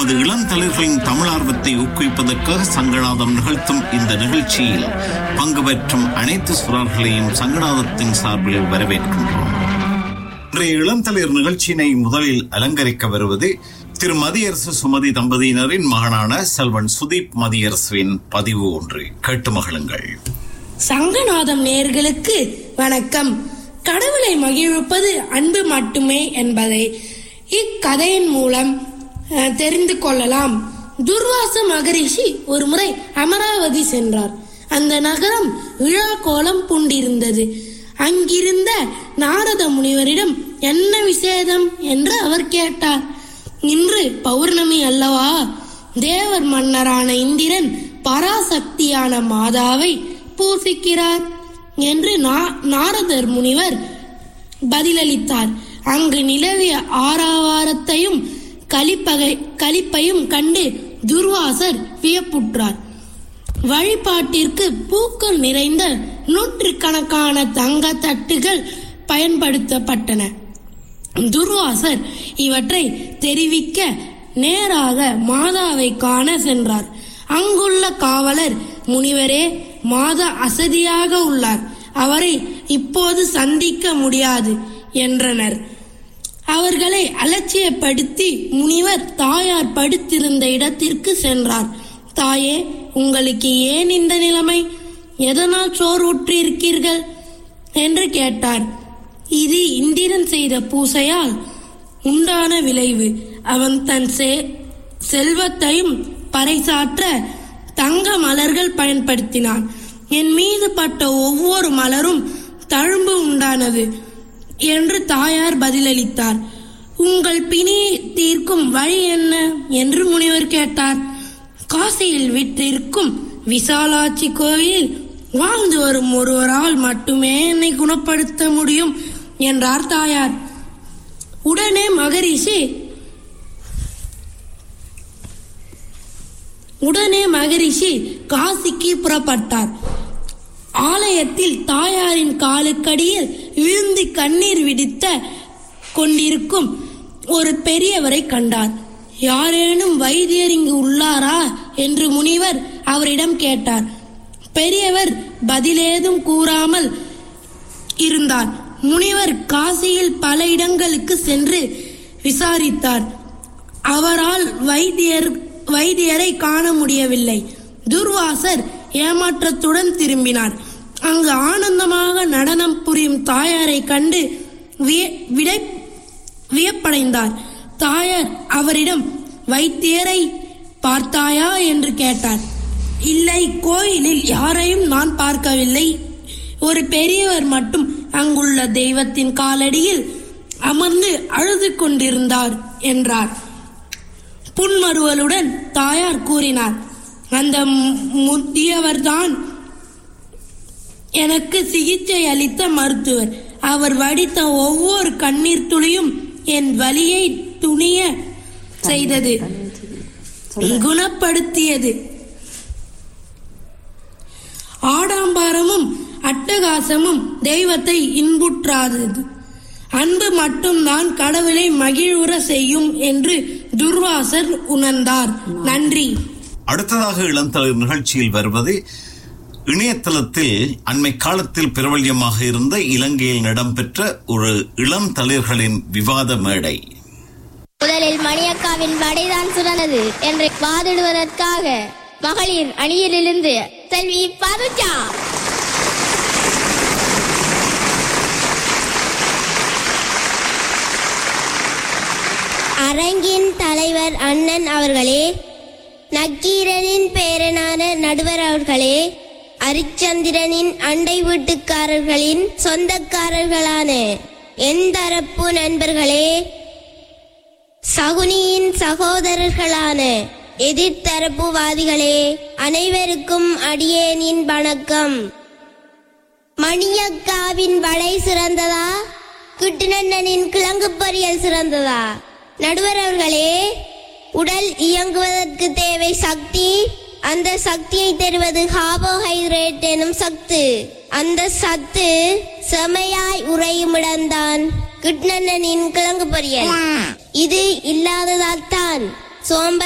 நமது இளந்தளிர்களின் தமிழார்வத்தை ஊக்குவிப்பதற்காக சங்கநாதம் நிகழ்த்தும் இந்த நிகழ்ச்சியில் பங்கு பெற்றும் அனைத்து சுரர்களையும் சங்கநாதத்தின் சார்பில் வரவேற்கின்றோம் இன்றைய இளந்தளிர் நிகழ்ச்சியினை முதலில் அலங்கரிக்க வருவது திரு மதியரசு சுமதி தம்பதியினரின் மகனான செல்வன் சுதீப் மதியரசுவின் பதிவு ஒன்று கேட்டு மகிழுங்கள் சங்கநாதம் நேர்களுக்கு வணக்கம் கடவுளை மகிழ்விப்பது அன்பு மட்டுமே என்பதை இக்கதையின் மூலம் அஹ், தெரிந்து கொள்ளலாம் துர்வாச மகரிஷி ஒரு முறை அமராவதி சென்றார் அந்த நகரம் விழா கோலம் பூண்டிருந்தது அங்கிருந்த நாரத முனிவரிடம் என்ன விசேதம் என்று அவர் கேட்டார் இன்று பௌர்ணமி அல்லவா தேவர் மன்னரான இந்திரன் பராசக்தியான மாதாவை பூசிக்கிறார் என்று நா- நாரதர் முனிவர் பதிலளித்தார் அங்கு நிலவிய ஆறாவாரத்தையும் கலிப்பகை கலிப்பையும் கண்டு துர்வாசர் வியப்புற்றார் வழிபாட்டிற்கு பூக்கள் நிறைந்த நூற்றுக்கணக்கான தங்க தட்டுகள் பயன்படுத்தப்பட்டன துர்வாசர் இவற்றை தெரிவிக்க நேராக மாதாவை காண சென்றார் அங்குள்ள காவலர் முனிவரே மாதா அசதியாக உள்ளார் அவரை இப்போது சந்திக்க முடியாது என்றனர் அவர்களை அலட்சியப்படுத்தி முனிவர் தாயார் படுத்திருந்த இடத்திற்கு சென்றார் தாயே உங்களுக்கு ஏன் இந்த நிலைமை எதனால் சோறு உற்றிருக்கீர்கள் என்று கேட்டார் இது இந்திரன் செய்த பூசையால் உண்டான விளைவு அவன் தன் செ- செல்வத்தையும் பறைசாற்ற தங்க மலர்கள் பயன்படுத்தினான் என் மீது பட்ட ஒவ்வொரு மலரும் தழும்பு உண்டானது என்று தாயார் பதிலளித்தார் உங்கள் பிணியை தீர்க்கும் வழி என்ன என்று முனிவர் கேட்டார் காசியில் விற்றிருக்கும் விசாலாட்சி கோயிலில் வாழ்ந்து வரும் ஒருவரால் மட்டுமே என்னை குணப்படுத்த முடியும் என்றார் தாயார் உடனே மகரிஷி உடனே மகரிஷி காசிக்கு புறப்பட்டார் ஆலயத்தில் தாயாரின் காலுக்கடியில் விழுந்து கண்ணீர் விடித்த கொண்டிருக்கும் ஒரு பெரியவரை கண்டார் யாரேனும் வைத்தியர் இங்கு உள்ளாரா என்று முனிவர் அவரிடம் கேட்டார் பெரியவர் பதிலேதும் கூறாமல் இருந்தார் முனிவர் காசியில் பல இடங்களுக்கு சென்று விசாரித்தார் அவரால் வைத்தியர் வைத்தியரை காண முடியவில்லை துர்வாசர் ஏமாற்றத்துடன் திரும்பினார் அங்கு ஆனந்தமாக நடனம் புரியும் தாயாரை கண்டு விய- விடை வியப்படைந்தார் தாயார் அவரிடம் வைத்தியரை பார்த்தாயா என்று கேட்டார் இல்லை கோயிலில் யாரையும் நான் பார்க்கவில்லை ஒரு பெரியவர் மட்டும் அங்குள்ள தெய்வத்தின் காலடியில் அமர்ந்து அழுது கொண்டிருந்தார் என்றார் புன்மருவலுடன் தாயார் கூறினார் அந்த மு- முதியவர்தான் எனக்கு சிகிச்சை அளித்த மருத்துவர் அவர் வடித்த ஒவ்வொரு கண்ணீர் துளியும் என் வலியை துணிய செய்தது குணப்படுத்தியது ஆடம்பரமும் அட்டகாசமும் தெய்வத்தை இன்புற்றாதது அன்பு மட்டும்தான் கடவுளை மகிழ்வுற செய்யும் என்று துர்வாசர் உணர்ந்தார் நன்றி அடுத்ததாக இளந்தளிர் நிகழ்ச்சியில் வருவது இணையதளத்தில் அண்மை காலத்தில் பிரபல்யமாக இருந்த இலங்கையில் இடம்பெற்ற ஒரு இளந்தளிர்களின் விவாத மேடை முதலில் மணியக்காவின் படைதான் சிறந்தது என்று வாதிடுவதற்காக மகளிர் அணியிலிருந்து செல்வி பதுஜா அரங்கின் தலைவர் அண்ணன் அவர்களே நக்கீரனின் பேரனான நடுவர் அவர்களே அரிச்சந்திரனின் அண்டை வீட்டுக்காரர்களின் சொந்தக்காரர்களான எந்தரப்பு நண்பர்களே சகுனியின் சகோதரர்களான எதிர்த்தரப்புவாதிகளே அனைவருக்கும் அடியேனின் வணக்கம் மணியக்காவின் வளை சிறந்ததா கிட்டுநன்னனின் கிழங்கு பொரியல் சிறந்ததா நடுவர் அவர்களே உடல் இயங்குவதற்கு தேவை சக்தி அந்த சக்தியை தருவது கார்போஹைட்ரேட் எனும் சத்து அந்த சத்து செமையாய் உறையும் இடம்தான் கிட்னனின் கிழங்கு பொரியல் இது இல்லாததால் தான் சோம்பல்